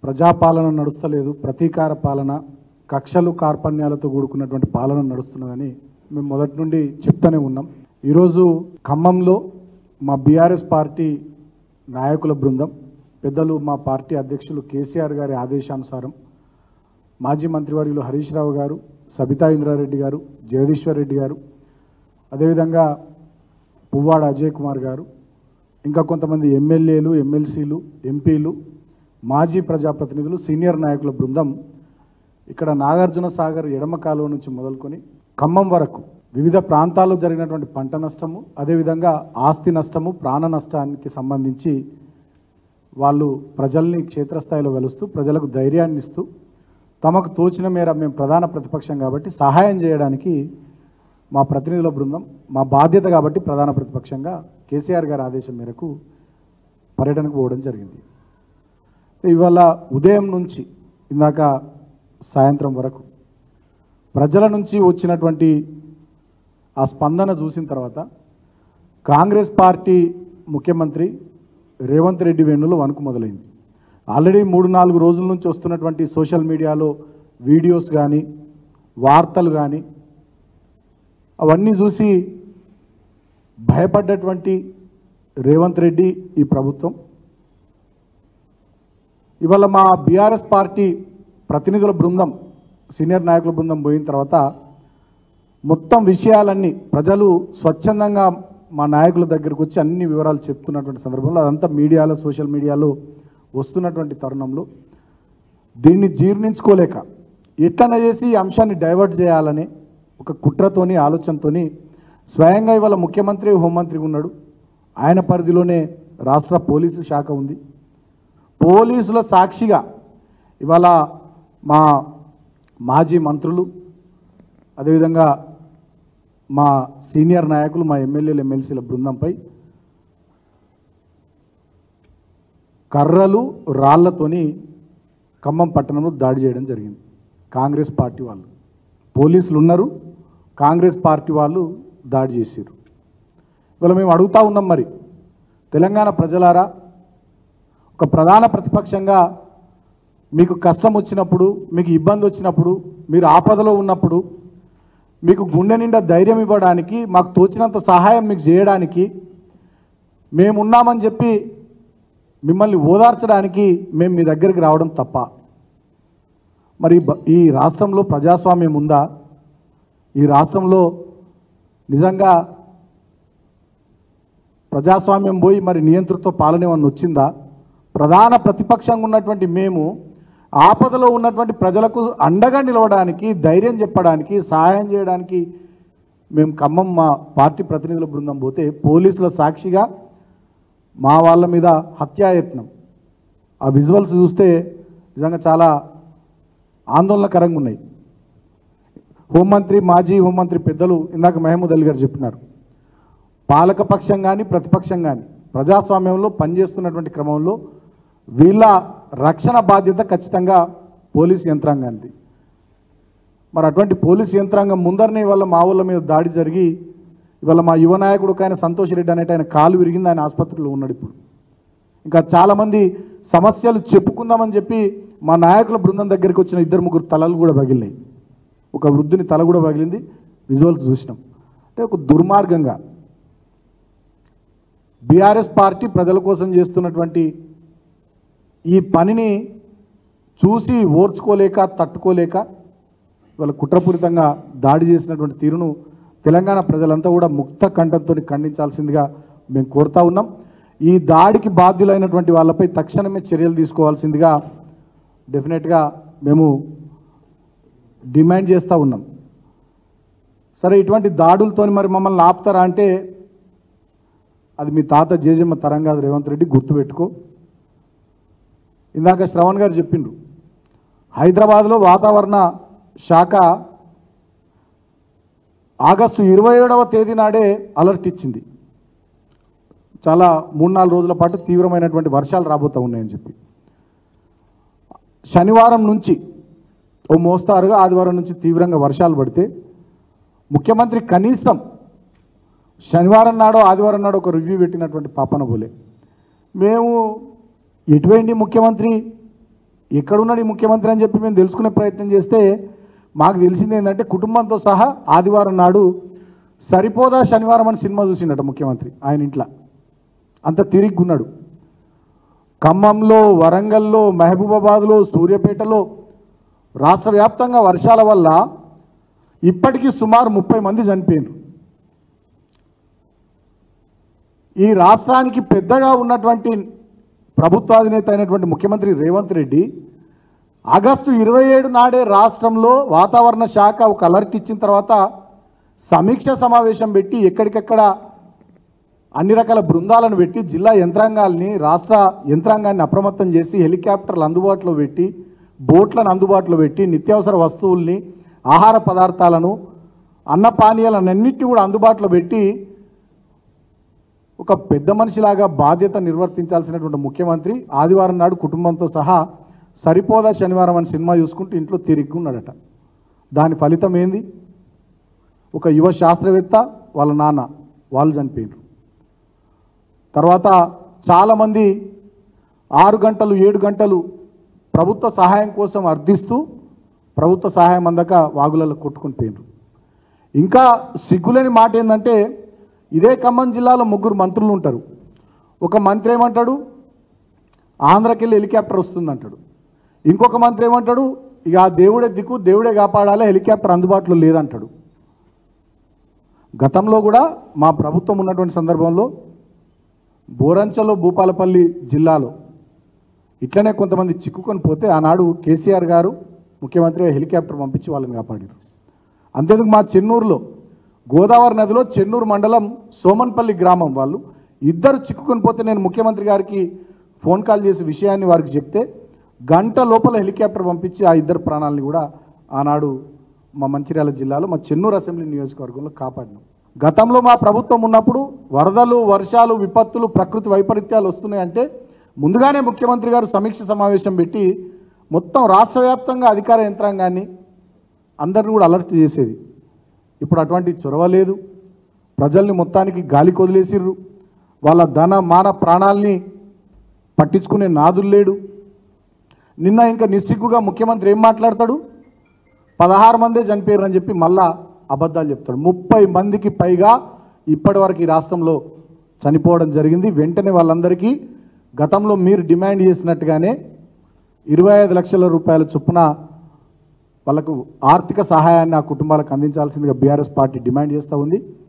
ప్రజాపాలన నడుస్తలేదు ప్రతీకార పాలన కక్షలు కార్పణ్యాలతో కూడుకున్నటువంటి పాలన నడుస్తున్నదని మేము మొదటి నుండి చెప్తూనే ఉన్నాం ఈరోజు ఖమ్మంలో మా బీఆర్ఎస్ పార్టీ నాయకుల బృందం పెద్దలు మా పార్టీ అధ్యక్షులు కేసీఆర్ గారి ఆదేశానుసారం మాజీ మంత్రివర్యులు హరీష్ రావు గారు సబితా ఇంద్రారెడ్డి గారు జగదీశ్వర్ రెడ్డి గారు అదేవిధంగా పువ్వాడ అజయ్ కుమార్ గారు ఇంకా కొంతమంది ఎమ్మెల్యేలు ఎమ్మెల్సీలు ఎంపీలు మాజీ ప్రజాప్రతినిధులు సీనియర్ నాయకుల బృందం ఇక్కడ నాగార్జున సాగర్ ఎడమ కాలువ నుంచి మొదలుకొని ఖమ్మం వరకు వివిధ ప్రాంతాల్లో జరిగినటువంటి పంట నష్టము అదేవిధంగా ఆస్తి నష్టము ప్రాణ నష్టానికి సంబంధించి వాళ్ళు ప్రజల్ని క్షేత్రస్థాయిలో కలుస్తూ ప్రజలకు ధైర్యాన్ని ఇస్తూ తమకు తోచిన మేర మేము ప్రధాన ప్రతిపక్షం కాబట్టి సహాయం చేయడానికి మా ప్రతినిధుల బృందం మా బాధ్యత కాబట్టి ప్రధాన ప్రతిపక్షంగా కేసీఆర్ గారి ఆదేశం మేరకు పర్యటనకు పోవడం జరిగింది ఇవాళ ఉదయం నుంచి ఇందాక సాయంత్రం వరకు ప్రజల నుంచి వచ్చినటువంటి ఆ స్పందన చూసిన తర్వాత కాంగ్రెస్ పార్టీ ముఖ్యమంత్రి రేవంత్ రెడ్డి వెన్నులో వణుకు మొదలైంది ఆల్రెడీ మూడు నాలుగు రోజుల నుంచి వస్తున్నటువంటి సోషల్ మీడియాలో వీడియోస్ కానీ వార్తలు కానీ అవన్నీ చూసి భయపడ్డటువంటి రేవంత్ రెడ్డి ఈ ప్రభుత్వం ఇవాళ మా బీఆర్ఎస్ పార్టీ ప్రతినిధుల బృందం సీనియర్ నాయకుల బృందం పోయిన తర్వాత మొత్తం విషయాలన్నీ ప్రజలు స్వచ్ఛందంగా మా నాయకుల దగ్గరకు వచ్చి అన్ని వివరాలు చెప్తున్నటువంటి సందర్భంలో అదంతా మీడియాలో సోషల్ మీడియాలో వస్తున్నటువంటి తరుణంలో దీన్ని జీర్ణించుకోలేక ఎట్లన చేసి ఈ అంశాన్ని డైవర్ట్ చేయాలని ఒక కుట్రతోని ఆలోచనతోని స్వయంగా ఇవాళ ముఖ్యమంత్రి హోంమంత్రి ఉన్నాడు ఆయన పరిధిలోనే రాష్ట్ర పోలీసు శాఖ ఉంది పోలీసుల సాక్షిగా ఇవాళ మా మాజీ మంత్రులు అదేవిధంగా మా సీనియర్ నాయకులు మా ఎమ్మెల్యేలు ఎమ్మెల్సీల బృందంపై కర్రలు రాళ్లతోని ఖమ్మం పట్టణంలో దాడి చేయడం జరిగింది కాంగ్రెస్ పార్టీ వాళ్ళు పోలీసులు ఉన్నారు కాంగ్రెస్ పార్టీ వాళ్ళు దాడి చేశారు ఇవాళ మేము అడుగుతా ఉన్నాం మరి తెలంగాణ ప్రజలారా ఒక ప్రధాన ప్రతిపక్షంగా మీకు కష్టం వచ్చినప్పుడు మీకు ఇబ్బంది వచ్చినప్పుడు మీరు ఆపదలో ఉన్నప్పుడు మీకు గుండె నిండా ధైర్యం ఇవ్వడానికి మాకు తోచినంత సహాయం మీకు చేయడానికి మేమున్నామని చెప్పి మిమ్మల్ని ఓదార్చడానికి మేము మీ దగ్గరికి రావడం తప్ప మరి బ- ఈ రాష్ట్రంలో ప్రజాస్వామ్యం ఉందా ఈ రాష్ట్రంలో నిజంగా ప్రజాస్వామ్యం పోయి మరి నియంతృత్వ పాలన ఏమన్నా వచ్చిందా ప్రధాన ప్రతిపక్షంగా ఉన్నటువంటి మేము ఆపదలో ఉన్నటువంటి ప్రజలకు అండగా నిలవడానికి ధైర్యం చెప్పడానికి సహాయం చేయడానికి మేము ఖమ్మం మా పార్టీ ప్రతినిధుల బృందం పోతే పోలీసుల సాక్షిగా మా వాళ్ళ మీద హత్యాయత్నం ఆ విజువల్స్ చూస్తే నిజంగా చాలా ఆందోళనకరంగా ఉన్నాయి హోంమంత్రి మాజీ హోంమంత్రి పెద్దలు ఇందాక మహమూద్ అలీ గారు చెప్పినారు పాలకపక్షం కానీ ప్రతిపక్షం కానీ ప్రజాస్వామ్యంలో పనిచేస్తున్నటువంటి క్రమంలో వీళ్ళ రక్షణ బాధ్యత ఖచ్చితంగా పోలీస్ యంత్రాంగానికి మరి అటువంటి పోలీస్ యంత్రాంగం ముందరనే ఇవాళ మా ఊళ్ళ మీద దాడి జరిగి ఇవాళ మా యువ నాయకుడు ఒక ఆయన సంతోష్ రెడ్డి అనేట ఆయన కాలు విరిగింది ఆయన ఆసుపత్రిలో ఉన్నాడు ఇప్పుడు ఇంకా చాలామంది సమస్యలు చెప్పుకుందామని చెప్పి మా నాయకుల బృందం దగ్గరికి వచ్చిన ఇద్దరు ముగ్గురు తలలు కూడా పగిలినాయి ఒక వృద్ధుని తల కూడా పగిలింది విజువల్స్ చూసినాం అంటే ఒక దుర్మార్గంగా బీఆర్ఎస్ పార్టీ ప్రజల కోసం చేస్తున్నటువంటి ఈ పనిని చూసి ఓర్చుకోలేక తట్టుకోలేక వాళ్ళ కుట్రపూరితంగా దాడి చేసినటువంటి తీరును తెలంగాణ ప్రజలంతా కూడా ముక్త కంఠంతో ఖండించాల్సిందిగా మేము కోరుతా ఉన్నాం ఈ దాడికి బాధ్యులైనటువంటి వాళ్ళపై తక్షణమే చర్యలు తీసుకోవాల్సిందిగా డెఫినెట్గా మేము డిమాండ్ చేస్తూ ఉన్నాం సరే ఇటువంటి దాడులతో మరి మమ్మల్ని ఆపుతారా అంటే అది మీ తాత జేజమ్మ తరం కాదు రేవంత్ రెడ్డి గుర్తుపెట్టుకో ఇందాక శ్రవణ్ గారు చెప్పిండ్రు హైదరాబాద్లో వాతావరణ శాఖ ఆగస్టు ఇరవై ఏడవ తేదీ నాడే అలర్ట్ ఇచ్చింది చాలా మూడు నాలుగు రోజుల పాటు తీవ్రమైనటువంటి వర్షాలు రాబోతూ ఉన్నాయని చెప్పి శనివారం నుంచి ఓ మోస్తారుగా ఆదివారం నుంచి తీవ్రంగా వర్షాలు పడితే ముఖ్యమంత్రి కనీసం శనివారం నాడో ఆదివారం నాడో ఒక రివ్యూ పెట్టినటువంటి పాపన బోలే మేము ఎటువంటి ముఖ్యమంత్రి ఎక్కడున్నాడు ఈ ముఖ్యమంత్రి అని చెప్పి మేము తెలుసుకునే ప్రయత్నం చేస్తే మాకు తెలిసింది ఏంటంటే కుటుంబంతో సహా ఆదివారం నాడు సరిపోదా శనివారం అని సినిమా చూసిండట ముఖ్యమంత్రి ఆయన ఇంట్లో అంత తిరిగ్గున్నాడు ఖమ్మంలో వరంగల్లో మహబూబాబాద్లో సూర్యాపేటలో రాష్ట్ర వ్యాప్తంగా వర్షాల వల్ల ఇప్పటికీ సుమారు ముప్పై మంది చనిపోయారు ఈ రాష్ట్రానికి పెద్దగా ఉన్నటువంటి ప్రభుత్వాధినేత అయినటువంటి ముఖ్యమంత్రి రేవంత్ రెడ్డి ఆగస్టు ఇరవై ఏడు నాడే రాష్ట్రంలో వాతావరణ శాఖ ఒక అలర్ట్ ఇచ్చిన తర్వాత సమీక్ష సమావేశం పెట్టి ఎక్కడికెక్కడ అన్ని రకాల బృందాలను పెట్టి జిల్లా యంత్రాంగాల్ని రాష్ట్ర యంత్రాంగాన్ని అప్రమత్తం చేసి హెలికాప్టర్లు అందుబాటులో పెట్టి బోట్లను అందుబాటులో పెట్టి నిత్యావసర వస్తువుల్ని ఆహార పదార్థాలను అన్న పానీయాలన్నింటినీ కూడా అందుబాటులో పెట్టి ఒక పెద్ద మనిషిలాగా బాధ్యత నిర్వర్తించాల్సినటువంటి ముఖ్యమంత్రి ఆదివారం నాడు కుటుంబంతో సహా సరిపోదా శనివారం అని సినిమా చూసుకుంటూ ఇంట్లో తిరిగున్నాడట దాని ఫలితం ఏంది ఒక యువ శాస్త్రవేత్త వాళ్ళ నాన్న వాళ్ళు చనిపోయినారు తర్వాత చాలామంది ఆరు గంటలు ఏడు గంటలు ప్రభుత్వ సహాయం కోసం అర్థిస్తూ ప్రభుత్వ సహాయం అందక వాగులలో కొట్టుకుని పోయినారు ఇంకా సిగ్గులేని మాట ఏంటంటే ఇదే ఖమ్మం జిల్లాలో ముగ్గురు మంత్రులు ఉంటారు ఒక మంత్రి ఏమంటాడు ఆంధ్రకి వెళ్ళి హెలికాప్టర్ వస్తుందంటాడు ఇంకొక మంత్రి ఏమంటాడు ఇక ఆ దేవుడే దిక్కు దేవుడే కాపాడాలి హెలికాప్టర్ అందుబాటులో లేదంటాడు గతంలో కూడా మా ప్రభుత్వం ఉన్నటువంటి సందర్భంలో బోరంచలో భూపాలపల్లి జిల్లాలో ఇట్లనే కొంతమంది చిక్కుకొని పోతే ఆనాడు కేసీఆర్ గారు ముఖ్యమంత్రి హెలికాప్టర్ పంపించి వాళ్ళని కాపాడారు అంతేందుకు మా చెన్నూరులో గోదావరి నదిలో చెన్నూరు మండలం సోమన్పల్లి గ్రామం వాళ్ళు ఇద్దరు చిక్కుకొని పోతే నేను ముఖ్యమంత్రి గారికి ఫోన్ కాల్ చేసి విషయాన్ని వారికి చెప్తే గంట లోపల హెలికాప్టర్ పంపించి ఆ ఇద్దరు ప్రాణాలని కూడా ఆనాడు మా మంచిర్యాల జిల్లాలో మా చెన్నూరు అసెంబ్లీ నియోజకవర్గంలో కాపాడినాం గతంలో మా ప్రభుత్వం ఉన్నప్పుడు వరదలు వర్షాలు విపత్తులు ప్రకృతి వైపరీత్యాలు వస్తున్నాయంటే ముందుగానే ముఖ్యమంత్రి గారు సమీక్ష సమావేశం పెట్టి మొత్తం రాష్ట్ర వ్యాప్తంగా అధికార యంత్రాంగాన్ని అందరిని కూడా అలర్ట్ చేసేది ఇప్పుడు అటువంటి చొరవ లేదు ప్రజల్ని మొత్తానికి గాలి కొదిలేసిర్రు వాళ్ళ ధన మాన ప్రాణాల్ని పట్టించుకునే నాదులు లేడు నిన్న ఇంకా నిస్సిగ్గుగా ముఖ్యమంత్రి ఏం మాట్లాడతాడు పదహారు మందే చనిపోయారని చెప్పి మళ్ళా అబద్ధాలు చెప్తాడు ముప్పై మందికి పైగా ఇప్పటివరకు ఈ రాష్ట్రంలో చనిపోవడం జరిగింది వెంటనే వాళ్ళందరికీ గతంలో మీరు డిమాండ్ చేసినట్టుగానే ఇరవై ఐదు లక్షల రూపాయల చొప్పున వాళ్ళకు ఆర్థిక సహాయాన్ని ఆ కుటుంబాలకు అందించాల్సిందిగా బీఆర్ఎస్ పార్టీ డిమాండ్ చేస్తూ ఉంది